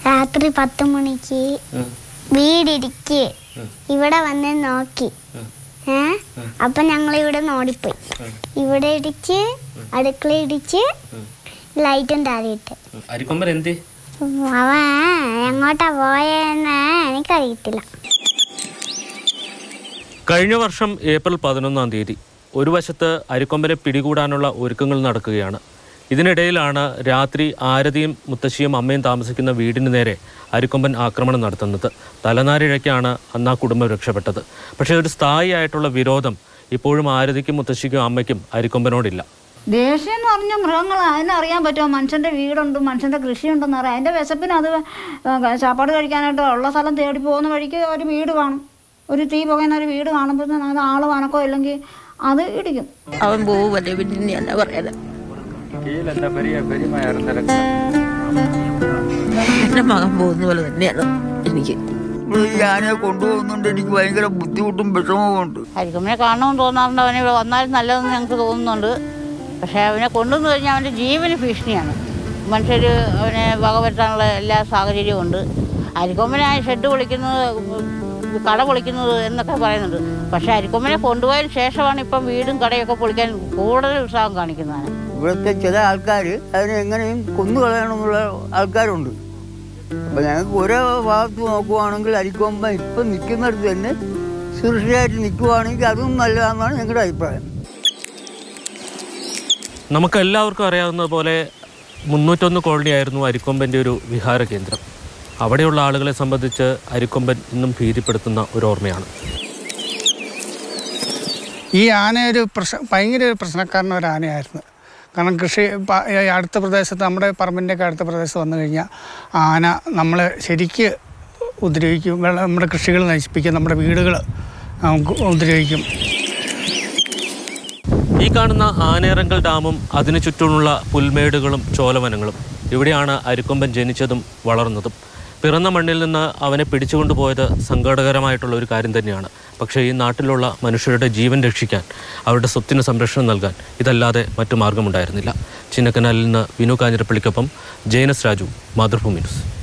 രാത്രി പത്ത് മണിക്ക് വീടിരിക്ക് ഇവിടെ വന്ന് നോക്കി ഏ അപ്പൊ ഞങ്ങൾ ഇവിടെ ഓടിപ്പോയി ഇവിടെ ഇടിച്ച് അടുക്കള ഇടിച്ച് ലൈറ്റും താഴെയിട്ട് അരിക്കൊമ്പൻ എന്തേ അവൻ എങ്ങോട്ടാ പോയെന്ന് എനിക്കറിയത്തില്ല കഴിഞ്ഞ വർഷം ഏപ്രിൽ പതിനൊന്നാം തീയതി ഒരു വശത്ത് അരിക്കൊമ്പനെ പിടികൂടാനുള്ള ഒരുക്കങ്ങൾ നടക്കുകയാണ് ഇതിനിടയിലാണ് രാത്രി ആരതിയും മുത്തശ്ശിയും അമ്മയും താമസിക്കുന്ന വീടിന് നേരെ അരിക്കൊമ്പൻ ആക്രമണം നടത്തുന്നത് തലനാരിഴയ്ക്കാണ് അന്ന് ആ കുടുംബം രക്ഷപ്പെട്ടത് പക്ഷേ ഒരു സ്ഥായിയായിട്ടുള്ള വിരോധം ഇപ്പോഴും ആരതിക്കും മുത്തശ്ശിക്കും അമ്മയ്ക്കും അരിക്കൊമ്പനോടില്ല ദേഷ്യം എന്ന് പറഞ്ഞ മൃഗങ്ങൾ അതിനറിയാൻ പറ്റുമോ മനുഷ്യൻ്റെ വീടുണ്ട് മനുഷ്യൻ്റെ കൃഷിയുണ്ടെന്ന് അറിയാം അതിൻ്റെ വിശപ്പിന് അത് ചാപ്പാട് കഴിക്കാനായിട്ട് ഉള്ള സ്ഥലം തേടി പോകുന്ന വഴിക്ക് ഒരു വീട് കാണും ഒരു തീ പുകയുന്ന ഒരു വീട് കാണുമ്പോഴത്തേനും അത് ആള് വനക്കോ ഇല്ലെങ്കിൽ അത് ഇടിക്കും അവൻ പോവല്ലേ പിന്നെ എന്നാ പറയാതെ എന്റെ മകൻ പോകുന്ന പോലെ തന്നെയാണ് എനിക്ക് ഇവിടെ ഈ ആനയെ കൊണ്ടുപോകുന്നുണ്ട് എനിക്ക് ഭയങ്കര ബുദ്ധിമുട്ടും വിഷമവും ഉണ്ട് ഹരിക്കുമ്മനെ കാണണമെന്ന് തോന്നാറുണ്ട് അവനെ ഇവിടെ വന്നാലും നല്ലതെന്ന് ഞങ്ങൾക്ക് തോന്നുന്നുണ്ട് പക്ഷേ അവനെ കൊണ്ടുവന്നു കഴിഞ്ഞാൽ അവൻ്റെ ജീവന് ഭീഷണിയാണ് മനുഷ്യർ അവനെ വകവരുത്താനുള്ള എല്ലാ സാഹചര്യവും ഉണ്ട് അരിക്കൊമ്പനായ ഷെഡ് പൊളിക്കുന്നത് കട പൊളിക്കുന്നത് എന്നൊക്കെ പറയുന്നുണ്ട് പക്ഷേ അരിക്കൊമ്പനെ കൊണ്ടുപോയതിന് ശേഷമാണ് ഇപ്പം വീടും കടയൊക്കെ പൊളിക്കാൻ കൂടുതൽ ഉത്സാഹം കാണിക്കുന്നതാണ് ഇവിടുത്തെ ചില ആൾക്കാർ അതിനെ എങ്ങനെയും കൊന്നു കളയണമെന്നുള്ള ആൾക്കാരുണ്ട് അപ്പം ഞങ്ങൾക്ക് ഓരോ ഭാഗത്ത് നോക്കുവാണെങ്കിൽ അരിക്കൊമ്പൻ ഇപ്പം നിൽക്കുന്നിടത്ത് തന്നെ സുരക്ഷിതമായിട്ട് നിൽക്കുവാണെങ്കിൽ അതും നല്ലതാണെന്നാണ് ഞങ്ങളുടെ അഭിപ്രായം നമുക്ക് എല്ലാവർക്കും അറിയാവുന്ന പോലെ മുന്നൂറ്റൊന്ന് കോളനിയായിരുന്നു അരിക്കൊമ്പൻ്റെ ഒരു വിഹാര കേന്ദ്രം അവിടെയുള്ള ആളുകളെ സംബന്ധിച്ച് അരിക്കൊമ്പൻ ഇന്നും ഭീതിപ്പെടുത്തുന്ന ഒരു ഓർമ്മയാണ് ഈ ആന ഒരു പ്രശ്ന ഭയങ്കര ഒരു പ്രശ്നക്കാരന ഒരു ആനയായിരുന്നു കാരണം കൃഷി പ- ഈ അടുത്ത പ്രദേശത്ത് നമ്മുടെ പറമ്പിൻ്റെയൊക്കെ അടുത്ത പ്രദേശത്ത് വന്നു കഴിഞ്ഞാൽ ആന നമ്മളെ ശരിക്ക് ഉപദ്രവിക്കും വെള്ളം നമ്മുടെ കൃഷികൾ നശിപ്പിക്കും നമ്മുടെ വീടുകൾ ഉപദ്രവിക്കും ഈ കാണുന്ന ആനേറങ്കൽ ഡാമും അതിനു ചുറ്റുമുള്ള പുൽമേടുകളും ചോലവനങ്ങളും ഇവിടെയാണ് അരിക്കൊമ്പൻ ജനിച്ചതും വളർന്നതും പിറന്ന മണ്ണിൽ നിന്ന് അവനെ പിടിച്ചുകൊണ്ടുപോയത് സങ്കടകരമായിട്ടുള്ള ഒരു കാര്യം തന്നെയാണ് പക്ഷേ ഈ നാട്ടിലുള്ള മനുഷ്യരുടെ ജീവൻ രക്ഷിക്കാൻ അവരുടെ സ്വത്തിന് സംരക്ഷണം നൽകാൻ ഇതല്ലാതെ മറ്റു മാർഗമുണ്ടായിരുന്നില്ല ചിന്നക്കനാലിൽ നിന്ന് വിനു കാഞ്ഞിരപ്പള്ളിക്കൊപ്പം ജയനസ് രാജു മാതൃഭൂമി ന്യൂസ്